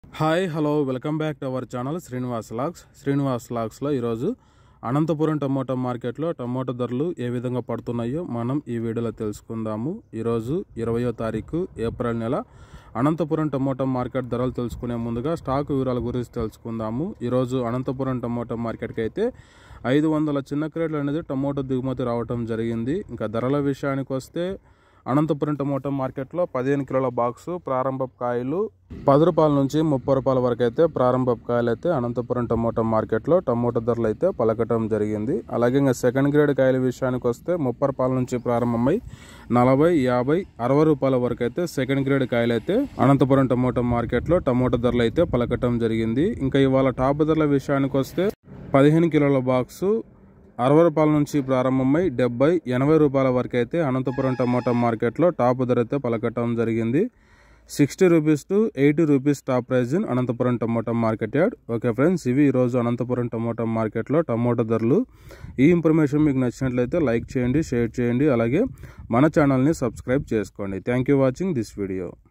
hi hello welcome back to our channel Srinivas logs Srinivas లాగ్స్లో ఈరోజు Anantapuram tomato మార్కెట్లో టమోటా ధరలు ఏ విధంగా పడుతున్నాయో మనం ఈ వీడియోలో తెలుసుకుందాము ఈరోజు ఇరవయో తారీఖు ఏప్రిల్ నెల అనంతపురం టమోటా మార్కెట్ ధరలు తెలుసుకునే ముందుగా స్టాక్ వివరాల గురించి తెలుసుకుందాము ఈరోజు అనంతపురం టమోటా మార్కెట్కి అయితే ఐదు వందల చిన్న క్రేట్లు అనేది టమోటా దిగుమతి రావటం జరిగింది ఇంకా ధరల విషయానికి వస్తే అనంతపురం టమోటా మార్కెట్లో పదిహేను కిలోల బాక్సు ప్రారంభ కాయలు పది రూపాయల నుంచి ముప్పై రూపాయల వరకు అయితే ప్రారంభ కాయలు అయితే అనంతపురం టమోటా మార్కెట్లో టమోటా ధరలు అయితే పలకటం జరిగింది అలాగే ఇంకా సెకండ్ గ్రేడ్ కాయల విషయానికి వస్తే ముప్పై రూపాయల నుంచి ప్రారంభమై నలభై యాభై అరవై రూపాయల వరకు అయితే సెకండ్ గ్రేడ్ కాయలు అయితే అనంతపురం టమోటా మార్కెట్లో టమోటా ధరలు అయితే పలకటం జరిగింది ఇంకా ఇవాళ టాప్ ధరల విషయానికి వస్తే పదిహేను కిలోల బాక్సు అరవై రూపాయల నుంచి ప్రారంభమై డెబ్బై ఎనభై రూపాయల వరకు అయితే అనంతపురం టమోటా మార్కెట్లో టాప్ ధర అయితే పలకటం జరిగింది sixty rupees to eighty rupees top price in Anantapuram tomato market yard okay friends ఇవి ఈరోజు అనంతపురం టమోటా మార్కెట్లో టమోటా ధరలు ఈ ఇన్ఫర్మేషన్ మీకు నచ్చినట్లయితే లైక్ చేయండి షేర్ చేయండి అలాగే మన ఛానల్ని సబ్స్క్రైబ్ చేసుకోండి thank you watching this video